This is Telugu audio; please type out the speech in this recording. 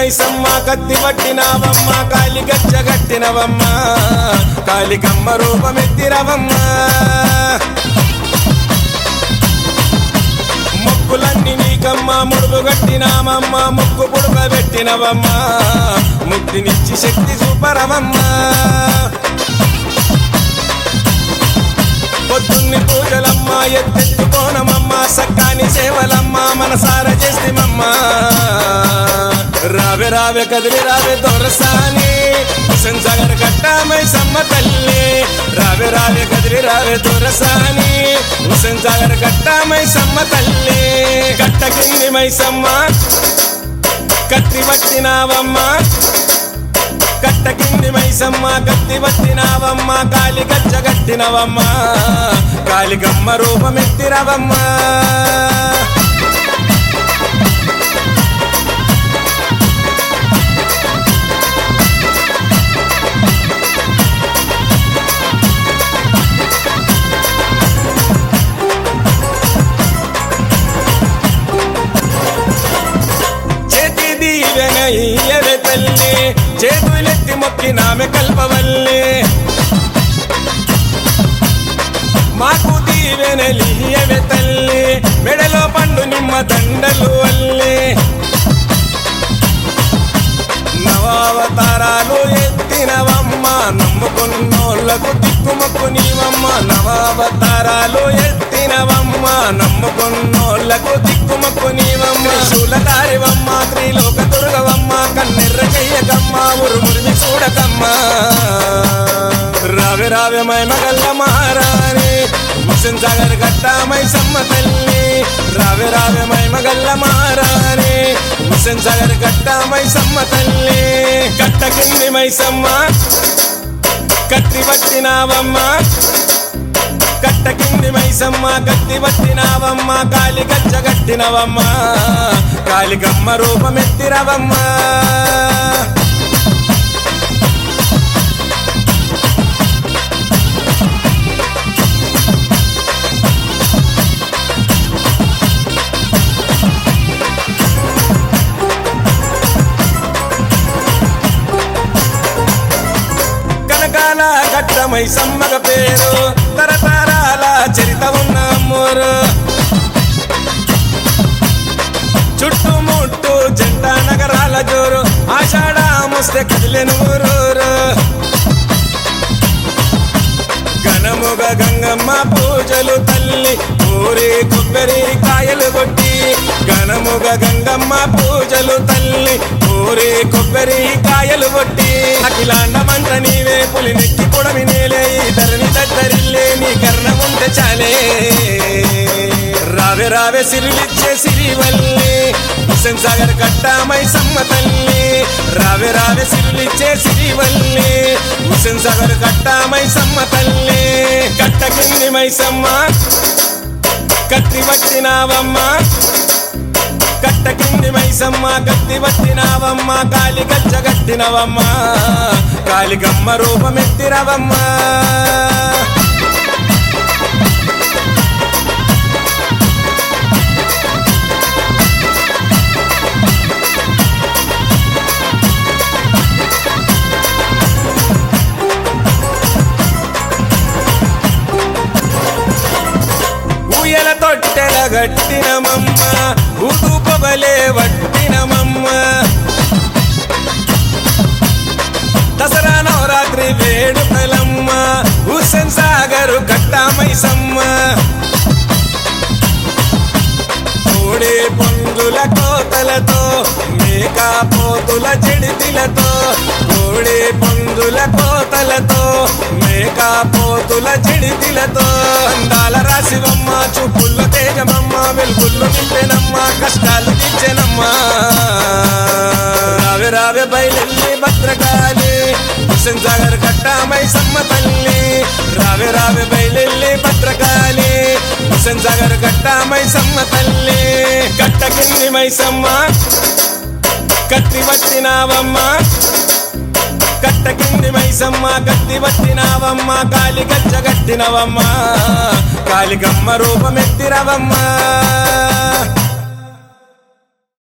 మైసమ్మ కత్తి పట్టినావమ్మ కాలి గచ్చ కట్టినవమ్మ కాలికమ్మ రూపమెత్తిరవమ్మ మొక్కులన్నీ నీకమ్మ ముడుపు కట్టినామమ్మ ముక్కు పుడుక పెట్టినవమ్మ ముక్తినిచ్చి శక్తి చూపరవమ్మ పొద్దున్ని పూజలమ్మ ఎత్తెత్తుకోనమమ్మ సక్కాని సేవలమ్మ మనసార చేస్తేమమ్మ రావే రావే కదిలి రావే దొరసాని హుసన్ సాగర్ కట్టామై సమ్మ తల్లి రావే రావే కదిలి రావే దొరసాని హుసన్ సాగర్ కట్టామై సమ్మ తల్లి కట్ట కింది మైసమ్మ కత్తి పట్టినావమ్మ కట్ట కింది మైసమ్మ కత్తి పట్టినావమ్మ కాలి గచ్చ కట్టినవమ్మ కాలిగమ్మ రూపమెత్తిరవమ్మ చేతి దీవెన ఇయ్యవే తల్లి చేతులెత్తి మొక్కి నామె కల్పవల్లి మాకు దీవెనలియవే తల్లి మెడలో పండు నిమ్మ దండలు అల్లి నవావతారాలు ఎత్తినవమ్మ నమ్ముకున్నోళ్లకు దిక్కుమక్కు నీవమ్మ నవావతారాలు ఎత్తినవమ్మ నమ్ముకున్నోళ్లకు దిక్కుమక్కు నీవమ్మ శూలకారివమ్మ త్రిలోక దుర్గవమ్మ కన్నెర్ర కయ్యకమ్మ ఉరుమురిమి చూడకమ్మ రావే రావే మై మగల్ల మహారాణి హుసేన్ సాగర్ కట్టామై సమ్మ తల్లి రావే రావే మై మగల్ల మహారాణి హుసేన్ సాగర్ కట్టామై సమ్మ తల్లి కట్ట కింది మైసమ్మ కత్తి పట్టినావమ్మ కట్ట కింది మైసమ్మ కత్తి పట్టినావమ్మ కాలి గచ్చ కట్టినవమ్మ కాలికమ్మ రూపమెత్తిరవమ్మ కనకాల గట్టమై సమ్మగ పేరు తరతరాల చరిత ఉన్న అమ్మోరు చుట్టుముట్టు జంట నగరాల జోరు ఆషాఢ ముస్తే కదిలేను ఊరూరు ఘనముగ గంగమ్మ పూజలు తల్లి ఊరి కొబ్బరి కాయలు కొట్టి ఘనముగ గంగమ్మ పూజలు తల్లి ఊరి కొబ్బరి కాయలు కొట్టి అఖిలాండ మంత్ర నీవే పులి నెక్కి పొడమి నేలే ఈ ధరణి దద్దరిల్లే నీ కర్ణ ఉంటే చాలే రావే రావే సిరిలిచ్చే సిరివల్లి హుసేన్ సాగర్ కట్టామై సమ్మ తల్లి రావే రావే సిరిలిచ్చే సిరివల్లి హుసేన్ సాగర్ కట్టామై సమ్మ తల్లి కట్ట కింది మైసమ్మ కత్తి పట్టినావమ్మ కట్ట కింది మైసమ్మ కత్తి పట్టినావమ్మ కాలి గచ్చ కట్టినవమ్మ కాలిగమ్మ రూపమెత్తిరవమ్మ ఊయల తొట్టెల గట్టినమమ్మ ఊదు పొగలే వట్టినమమ్మ దసరా నవరాత్రి వేడుకలమ్మ హుస్సేన్ సాగరు కట్టామైసమ్మ కోడే పొంగుల కోతలతో మేకా పోతుల చెడితిలతో కోడే పొంగుల కోతలతో మేకా పోతుల చెడితిలతో అందాల రాశివమ్మ చూపుల్లో తేజమమ్మ వెలుగుల్లో నింపెనమ్మ కష్టాలు తీర్చెనమ్మ రావే రావే బయలెల్లి భద్రకాళి హుస్సేన్ సాగర్ కట్టామై సమ్మ తల్లి రావే రావే బయలెల్లి భద్రకాళి హుస్సేన్ సాగర్ కట్టామై సమ్మ తల్లి కట్ట కింది మైసమ్మ కత్తి పట్టినావమ్మ కట్ట కింది మైసమ్మ కత్తి పట్టినావమ్మ కాలి గచ్చ కట్టినవమ్మ కాలిగమ్మ రూపమెత్తిరవమ్మ